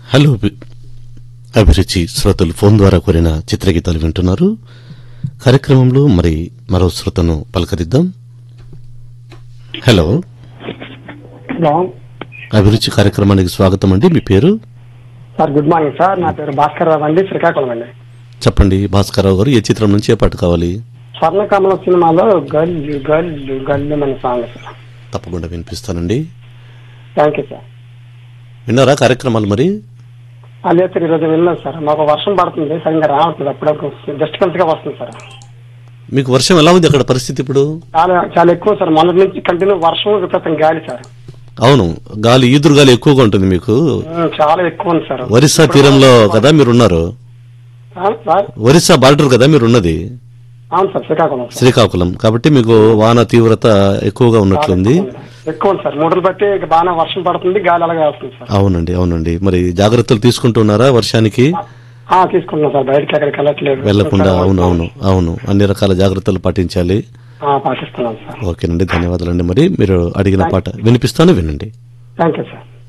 Hello అభి- అభిరుచి శ్రోతలు phone ద్వారా కోరిన చిత్రగీతాలు వింటున్నారు కార్యక్రమంలో మరి మరో శ్రోతను పలకరిద్దాం హలో హలో అభిరుచి కార్యక్రమానికి స్వాగతం అండి మీ పేరు సార్ గుడ్ మార్నింగ్ సార్ నా పేరు భాస్కర్ రావు అండి శ్రీకాకుళం అండి చెప్పండి భాస్కరరావు గారు ఏ చిత్రం నుంచి ఏ పాట కావాలి స్వర్ణకమలం సినిమాలో గల్లు గల్లు గల్లు మన సాంగ్ సార్ తప్పకుండా వినిపిస్తానండి థ్యాంక్ యూ సార్ విన్నారా కార్యక్రమాలు మరి అదే సార్ ఈరోజు వెళ్ళాం సార్ మాకు వర్షం పడుతుంది సరిగ్గా రావట్లేదు అప్పుడప్పుడు డిస్టర్బెన్స్ గా వస్తుంది సార్ మీకు వర్షం ఎలా ఉంది అక్కడ పరిస్థితి ఇప్పుడు చాలా చాలా ఎక్కువ సార్ మొన్నటి నుంచి కంటిన్యూ వర్షం విపరీతం గాలి సార్ అవును గాలి ఈదురు గాలి ఎక్కువగా ఉంటుంది మీకు ఉమ్, చాలా ఎక్కువ ఉంది సార్ ఒరిస్సా తీరంలో కదా మీరున్నారు ఆ, సార్ ఒరిస్సా బార్డర్ కదా మీరున్నది అవును సార్ శ్రీకాకుళం సార్ శ్రీకాకుళం కాబట్టి మీకు వాన తీవ్రత ఎక్కువగా చాలా ఉన్నట్లుంది ఎక్కువ ఉంది. ఎక్కువ ఉంది సార్ మూటలు బట్టి ఇక బాగా వర్షం పడుతుంది గాలి అలాగే వస్తుంది సార్ అవునండి అవునండి మరి జాగ్రత్తలు తీసుకుంటున్నారా వర్షానికి ఆ, తీసుకుంటున్నాం సార్ బయటకి ఎక్కడికి వెళ్ళట్లేదు వెళ్లకుండా అవును అవును అవును అన్ని రకాల జాగ్రత్తలు పాటించాలి ఆ, పాటిస్తున్నాం సార్ ఓకేనండి ధన్యవాదాలండి మరి మీరు అడిగిన పాట వినిపిస్తాను వినండి థ్యాంక్ యూ సార్